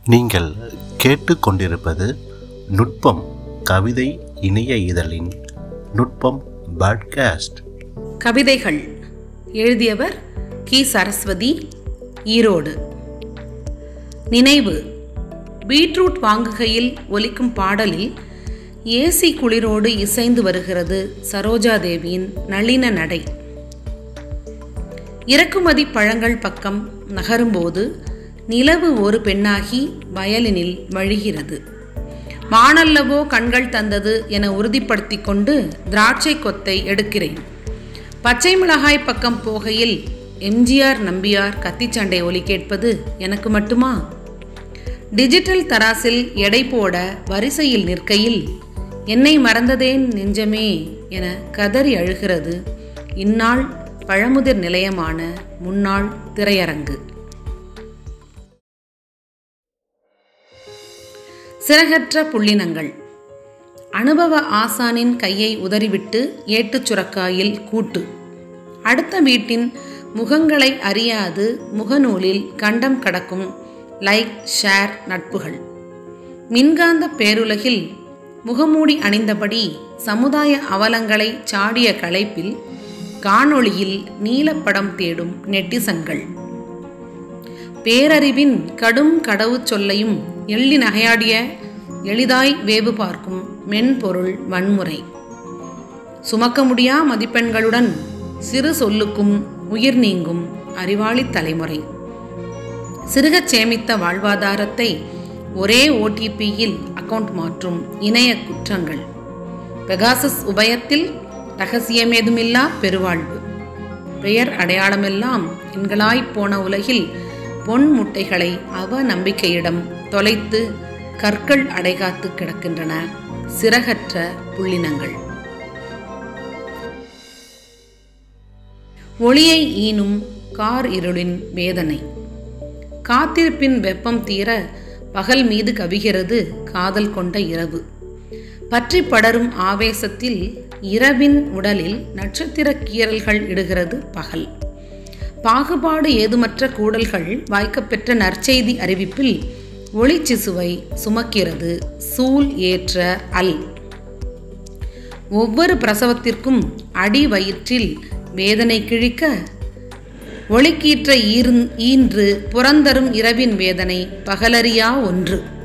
நீங்கள் கேட்டுக்கொண்டிருப்பது நுட்பம் கவிதை இணைய இதழின் நுட்பம் பாட்காஸ்ட் கவிதைகள் எழுதியவர் கி சரஸ்வதி ஈரோடு நினைவு பீட்ரூட் வாங்குகையில் ஒலிக்கும் பாடலில் ஏசி குளிரோடு இசைந்து வருகிறது சரோஜாதேவியின் நளின நடை இறக்குமதி பழங்கள் பக்கம் நகரும்போது நிலவு ஒரு பெண்ணாகி வயலினில் வழிகிறது வானல்லவோ கண்கள் தந்தது என உறுதிப்படுத்தி கொண்டு திராட்சை கொத்தை எடுக்கிறேன் பச்சை மிளகாய் பக்கம் போகையில் எம்ஜிஆர் நம்பியார் கத்திச்சண்டை ஒலி கேட்பது எனக்கு மட்டுமா டிஜிட்டல் தராசில் எடை போட வரிசையில் நிற்கையில் என்னை மறந்ததேன் நெஞ்சமே என கதறி அழுகிறது இந்நாள் பழமுதிர் நிலையமான முன்னாள் திரையரங்கு சிறகற்ற புள்ளினங்கள் அனுபவ ஆசானின் கையை உதறிவிட்டு ஏட்டுச் சுரக்காயில் கூட்டு அடுத்த வீட்டின் முகங்களை அறியாது முகநூலில் கண்டம் கடக்கும் லைக் ஷேர் நட்புகள் மின்காந்த பேருலகில் முகமூடி அணிந்தபடி சமுதாய அவலங்களை சாடிய களைப்பில் காணொளியில் நீலப்படம் தேடும் நெட்டிசன்கள் பேரறிவின் கடும் கடவுச் சொல்லையும் எள்ளி நகையாடிய எளிதாய் வேவு பார்க்கும் மென்பொருள் வன்முறை சுமக்க முடியா மதிப்பெண்களுடன் சிறு சொல்லுக்கும் உயிர் நீங்கும் அறிவாளி தலைமுறை சிறுகச் சேமித்த வாழ்வாதாரத்தை ஒரே ஓடிபியில் அக்கவுண்ட் மாற்றும் இணைய குற்றங்கள் பெகாசஸ் உபயத்தில் ரகசியமேதுமில்லா பெருவாழ்வு பெயர் அடையாளமெல்லாம் எண்களாய்ப் போன உலகில் பொன் முட்டைகளை அவ நம்பிக்கையிடம் தொலைத்து கற்கள் அடைகாத்து கிடக்கின்றன சிறகற்ற புள்ளினங்கள் ஒளியை ஈனும் கார் இருளின் வேதனை காத்திருப்பின் வெப்பம் தீர பகல் மீது கவிகிறது காதல் கொண்ட இரவு பற்றி படரும் ஆவேசத்தில் இரவின் உடலில் நட்சத்திர கீறல்கள் இடுகிறது பகல் பாகுபாடு ஏதுமற்ற கூடல்கள் வாய்க்கப்பெற்ற நற்செய்தி அறிவிப்பில் ஒளிச்சிசுவை சுமக்கிறது சூல் ஏற்ற அல் ஒவ்வொரு பிரசவத்திற்கும் அடி வயிற்றில் வேதனை கிழிக்க ஒளிக்கீற்ற ஈர்ந் ஈன்று புறந்தரும் இரவின் வேதனை பகலறியா ஒன்று